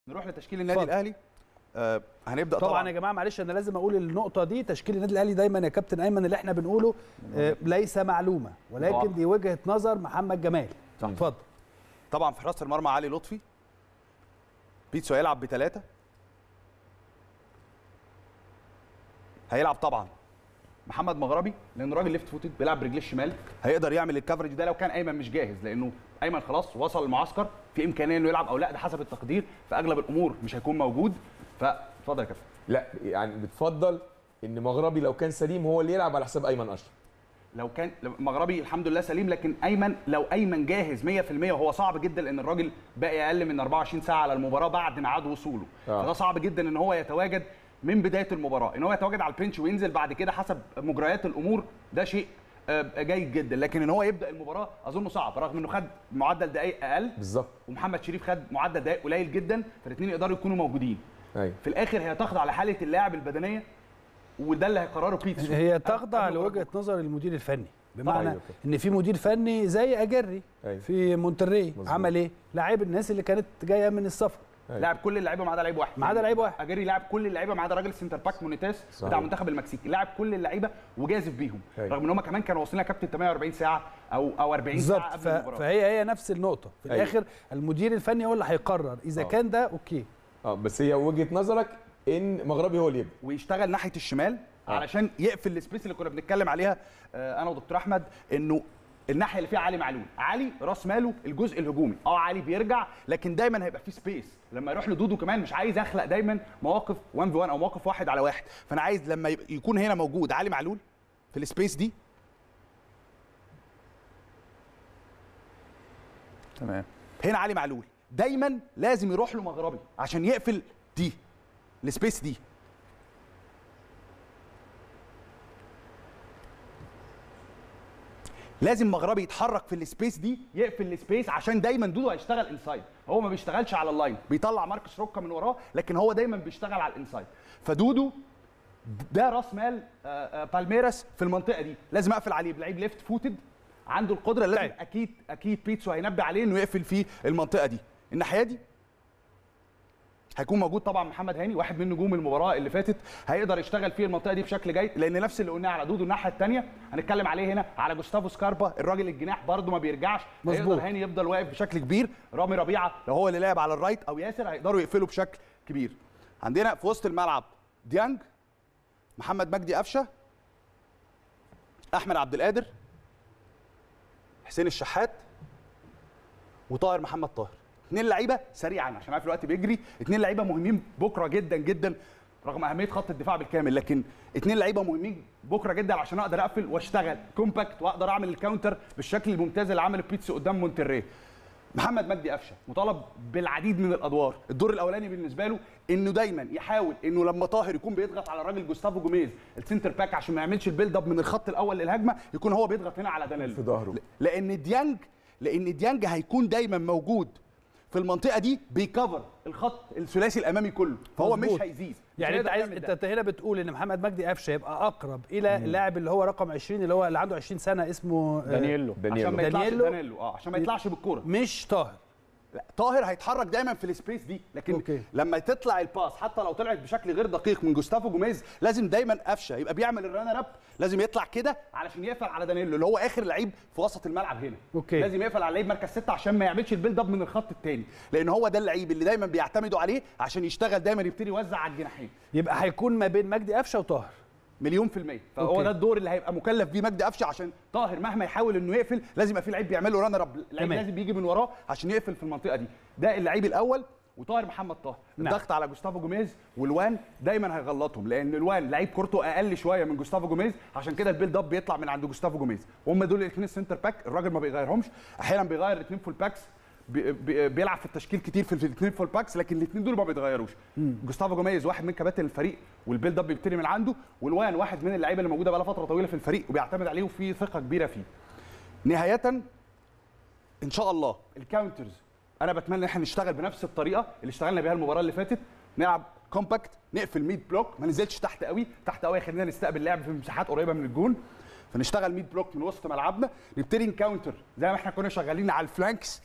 نروح لتشكيل النادي اتفضل. الاهلي آه هنبدا طبعا, طبعا, يا جماعه معلش انا لازم اقول النقطه دي تشكيل النادي الاهلي دايما يا كابتن ايمن اللي احنا بنقوله آه ليس معلومه ولكن طبعا. دي وجهه نظر محمد جمال صح. اتفضل طبعا في حراسه المرمى علي لطفي بيتسو هيلعب بثلاثه هيلعب طبعا محمد مغربي لان راجل ليفت فوتد بيلعب برجليه الشمال هيقدر يعمل الكفرج ده لو كان ايمن مش جاهز لانه ايمن خلاص وصل المعسكر في امكانيه انه يلعب او لا ده حسب التقدير في اغلب الامور مش هيكون موجود فاتفضل يا كابتن لا يعني بتفضل ان مغربي لو كان سليم هو اللي يلعب على حساب ايمن اشرف لو كان لو مغربي الحمد لله سليم لكن ايمن لو ايمن جاهز 100% وهو صعب جدا لان الراجل باقي اقل من 24 ساعه على المباراه بعد ميعاد وصوله آه. فده صعب جدا ان هو يتواجد من بدايه المباراه ان هو يتواجد على البنش وينزل بعد كده حسب مجريات الامور ده شيء آه، جيد جدا لكن ان هو يبدا المباراه اظنه صعب رغم انه خد معدل دقائق اقل بالظبط ومحمد شريف خد معدل دقائق قليل جدا فالاثنين يقدروا يكونوا موجودين ايوه في الاخر هي تخضع لحاله اللاعب البدنيه وده اللي هيقرره بيتسو هي قبل- تخضع قبل لوجهه نظر المدير الفني بمعنى أيوة كده. ان في مدير فني زي اجري أيوة. في مونتري مظبوط. عمل ايه لاعب الناس اللي كانت جايه من السفر أيوة. لاعب كل اللعيبه ما عدا لعيب واحد ما عدا لعيب واحد. اجري لاعب كل اللعيبه ما عدا راجل السنتر باك مونيتاس صحيح. بتاع منتخب المكسيك لاعب كل اللعيبه وجازف بيهم أيوة. رغم ان هم كمان كانوا واصلين كابتن 48 ساعه او او 40 ساعه بالظبط قبل ف- المباراه فهي هي نفس النقطه في أيوة. الاخر المدير الفني هو اللي هيقرر اذا آه. كان ده اوكي اه بس هي وجهه نظرك ان مغربي هو اللي يبدا ويشتغل ناحيه الشمال آه. علشان يقفل السبيس اللي كنا بنتكلم عليها آه، انا ودكتور احمد انه الناحيه اللي فيها علي معلول علي راس ماله الجزء الهجومي اه علي بيرجع لكن دايما هيبقى فيه سبيس لما يروح لدودو كمان مش عايز اخلق دايما مواقف 1 في 1 او مواقف واحد على واحد فانا عايز لما يبقى- يكون هنا موجود علي معلول في السبيس دي تمام هنا علي معلول دايما لازم يروح له مغربي عشان يقفل دي السبيس دي لازم مغربي يتحرك في السبيس دي يقفل السبيس عشان دايما دودو هيشتغل انسايد هو ما بيشتغلش على اللاين بيطلع ماركس روكا من وراه لكن هو دايما بيشتغل على الانسايد فدودو ده راس مال آه، آه، بالميراس في المنطقه دي لازم اقفل عليه بلعيب ليفت فوتد عنده القدره لازم طيب. اكيد اكيد بيتسو هينبه عليه انه يقفل في المنطقه دي الناحيه دي هيكون موجود طبعا محمد هاني واحد من نجوم المباراه اللي فاتت هيقدر يشتغل في المنطقه دي بشكل جيد لان نفس اللي قلناه على دودو الناحيه الثانيه هنتكلم عليه هنا على جوستافو سكاربا الراجل الجناح برده ما بيرجعش مظبوط. هيقدر هاني يفضل واقف بشكل كبير رامي ربيعه لو هو اللي لعب على الرايت او ياسر هيقدروا يقفلوا بشكل كبير عندنا في وسط الملعب ديانج محمد مجدي قفشه احمد عبد القادر حسين الشحات وطاهر محمد طاهر اثنين لعيبه سريعا عشان عارف الوقت بيجري اثنين لعيبه مهمين بكره جدا جدا رغم اهميه خط الدفاع بالكامل لكن اثنين لعيبه مهمين بكره جدا عشان اقدر اقفل واشتغل كومباكت واقدر اعمل الكاونتر بالشكل الممتاز اللي عمله بيتسو قدام مونتري محمد مجدي قفشه مطالب بالعديد من الادوار الدور الاولاني بالنسبه له انه دايما يحاول انه لما طاهر يكون بيضغط على الراجل جوستافو جوميز السنتر باك عشان ما يعملش البيلد اب من الخط الاول للهجمه يكون هو بيضغط هنا على دانيلو في ظهره. لان ديانج لان ديانج هيكون دايما موجود في المنطقه دي بيكفر الخط الثلاثي الامامي كله فهو مظبوط. مش هيزيد مش يعني انت هيقدر عايز يعمل انت ده. أنت هنا بتقول ان محمد مجدي قفشه يبقى اقرب الى اللاعب اللي هو رقم 20 اللي هو اللي عنده 20 سنه اسمه آه، دانييلو عشان ما دانييلو يطلعش دانييلو. دانيلو اه عشان ما يطلعش بالكوره مش طاهر لا طاهر هيتحرك دايما في السبيس دي لكن أوكي. أوكي. لما تطلع الباس حتى لو طلعت بشكل غير دقيق من جوستافو جوميز لازم دايما قفشه يبقى بيعمل الرانر اب لازم يطلع كده علشان يقفل على دانيلو اللي هو اخر لعيب في وسط الملعب هنا أوكي. لازم يقفل على لعيب مركز ستة عشان ما يعملش البيلد اب من الخط الثاني لان هو ده اللعيب اللي دايما بيعتمدوا عليه عشان يشتغل دايما يبتدي يوزع على الجناحين يبقى هيكون ما بين مجدي قفشه وطاهر مليون في المية فهو أوكي. ده الدور اللي هيبقى مكلف بيه مجدي قفشه عشان طاهر مهما يحاول انه يقفل لازم يبقى في لعيب بيعمل له رانر اب لعيب تمام. لازم بيجي من وراه عشان يقفل في المنطقه دي ده اللعيب الاول وطاهر محمد طاهر نعم. الضغط على جوستافو جوميز والوان دايما هيغلطهم لان الوان لعيب كورته اقل شويه من جوستافو جوميز عشان كده البيلد اب بيطلع من عند جوستافو جوميز هم دول الاثنين السنتر باك الراجل ما بيغيرهمش احيانا بيغير الاثنين فول باكس بي- بي- بيلعب في التشكيل كتير في الاثنين فول باكس لكن الاثنين دول ما بيتغيروش جوستافو جوميز واحد من كباتن الفريق والبيلد اب بيبتدي من عنده والوان واحد من اللعيبه اللي موجوده بقى فتره طويله في الفريق وبيعتمد عليه وفي ثقه كبيره فيه نهايه ان شاء الله الكاونترز انا بتمنى ان احنا نشتغل بنفس الطريقه اللي اشتغلنا بيها المباراه اللي فاتت نلعب كومباكت نقفل 100 بلوك ما ننزلش تحت قوي تحت قوي خلينا نستقبل لعب في مساحات قريبه من الجون فنشتغل 100 بلوك من وسط ملعبنا نبتدي نكاونتر زي ما احنا كنا شغالين على الفلانكس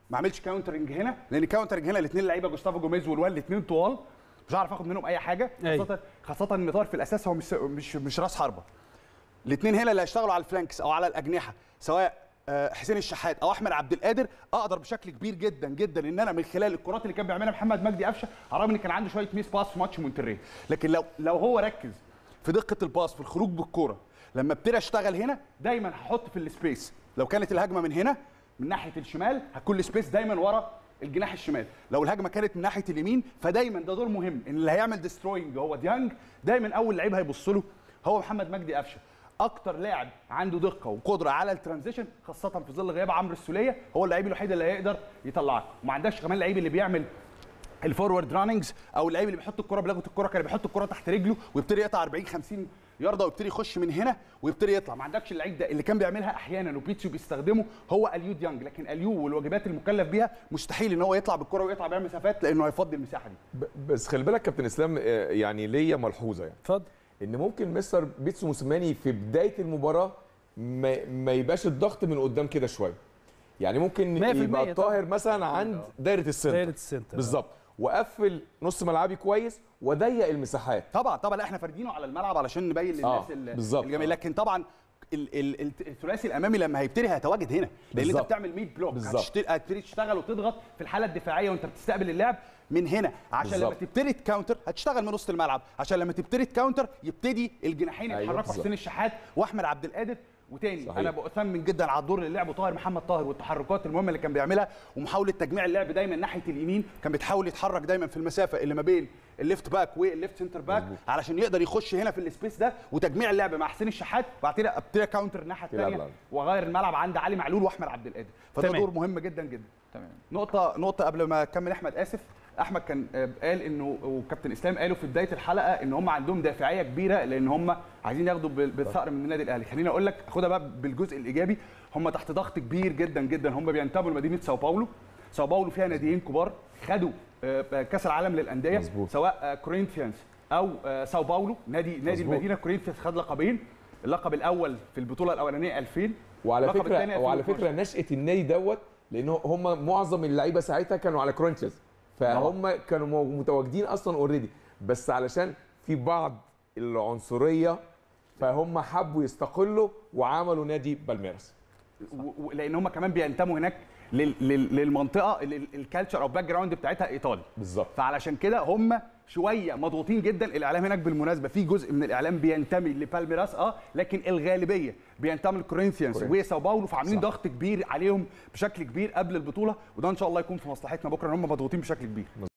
ما اعملش كاونترنج هنا لان كاونترنج هنا الاثنين لعيبه جوستافو جوميز والوان الاثنين طوال مش هعرف اخد منهم اي حاجه أيوة. خاصه خاصه ان طاهر في الاساس هو مش مش مش راس حربه الاثنين هنا اللي هيشتغلوا على الفلانكس او على الاجنحه سواء آه، حسين الشحات او احمد عبد القادر اقدر بشكل كبير جدا جدا ان انا من خلال الكرات اللي كان بيعملها محمد مجدي قفشه على الرغم ان كان عنده شويه ميس باس في ماتش مونتري لكن لو لو هو ركز في دقه الباس في الخروج بالكوره لما ابتدي اشتغل هنا دايما هحط في السبيس لو كانت الهجمه من هنا من ناحيه الشمال هتكون السبيس دايما ورا الجناح الشمال لو الهجمه كانت من ناحيه اليمين فدايما ده دور مهم ان اللي هيعمل ديستروينج هو ديانج دايما اول لعيب هيبص له هو محمد مجدي قفشه اكتر لاعب عنده دقه وقدره على الترانزيشن خاصه في ظل غياب عمرو السوليه هو اللعيب الوحيد اللي هيقدر يطلعك وما عندكش كمان لعيب اللي بيعمل الفورورد راننجز او اللعيب اللي بيحط الكره بلغه الكره كان بيحط الكره تحت رجله ويبتدي يقطع 40 50 يارده ويبتدي يخش من هنا ويبتدي يطلع ما عندكش اللعيب ده اللي كان بيعملها احيانا وبيتسو بيستخدمه هو اليو ديانج لكن اليو والواجبات المكلف بيها مستحيل ان هو يطلع بالكره ويقطع بيها مسافات لانه هيفضي المساحه دي ب- بس خلي بالك كابتن اسلام آه، يعني ليا ملحوظه يعني اتفضل ان ممكن مستر بيتسو موسيماني في بدايه المباراه ما, ما يبقاش الضغط من قدام كده شويه يعني ممكن 100% يبقى طبعاً. طاهر مثلا عند دايره السنتر دايره السنتر بالظبط واقفل نص ملعبي كويس واضيق المساحات طبعا طبعا لا احنا فاردينه على الملعب علشان نبين للناس آه، ال- بالظبط. الجميل لكن طبعا ال- ال- ال- الثلاثي الامامي لما هيبتدي هيتواجد هنا لان انت بالظبط. بتعمل 100 بلوك بالظبط. هتشت- هتبتدي تشتغل وتضغط في الحاله الدفاعيه وانت بتستقبل اللعب من هنا عشان لما بالظبط. تبتدي تكاونتر هتشتغل من وسط الملعب عشان لما تبتدي تكاونتر يبتدي الجناحين أيوة، يتحركوا بالظبط. حسين الشحات واحمد عبد القادر وتاني صحيح. انا بأثمن جدا على الدور اللي لعبه طاهر محمد طاهر والتحركات المهمه اللي كان بيعملها ومحاوله تجميع اللعب دايما ناحيه اليمين كان بيتحاول يتحرك دايما في المسافه اللي ما بين الليفت باك والليفت سنتر باك علشان يقدر يخش هنا في السبيس ده وتجميع اللعب مع حسين الشحات وبعد كده ابتدي كاونتر الناحيه يلعب الثانيه لعب. واغير الملعب عند علي معلول واحمد عبد القادر فده تمام. دور مهم جدا جدا تمام نقطة نقطة قبل ما اكمل احمد اسف احمد كان آه، قال انه وكابتن اسلام قالوا في بداية الحلقة ان هم عندهم دافعية كبيرة لان هم عايزين ياخدوا بال- بالثأر من النادي الاهلي خليني اقول لك خدها بقى بالجزء الايجابي هم تحت ضغط كبير جدا جدا هم بينتموا لمدينة ساو باولو ساو باولو فيها ناديين كبار خدوا آه، آه، كاس العالم للانديه مظبوط. سواء آه، كورينثيانز او آه، ساو باولو نادي نادي مظبوط. المدينه كورينثيانز خد لقبين اللقب الاول في البطوله الاولانيه 2000 وعلى اللقب فكره الثاني وعلى 2012. فكره نشاه النادي دوت لان هم معظم اللعيبه ساعتها كانوا على كورنثيانز فهم كانوا مو- متواجدين اصلا اوريدي بس علشان في بعض العنصريه فهم حبوا يستقلوا وعملوا نادي بالميراس و- و- لان هم كمان بينتموا هناك لل- لل- للمنطقه ال- ال- الكالتشر او باك جراوند بتاعتها ايطالي بالظبط فعلشان كده هم شويه مضغوطين جدا الاعلام هناك بالمناسبه في جزء من الاعلام بينتمي لبالميراس اه لكن الغالبيه بينتمي لكورينثيانز كورينثيانز. وساو باولو فعاملين صح. ضغط كبير عليهم بشكل كبير قبل البطوله وده ان شاء الله يكون في مصلحتنا بكره ان هم مضغوطين بشكل كبير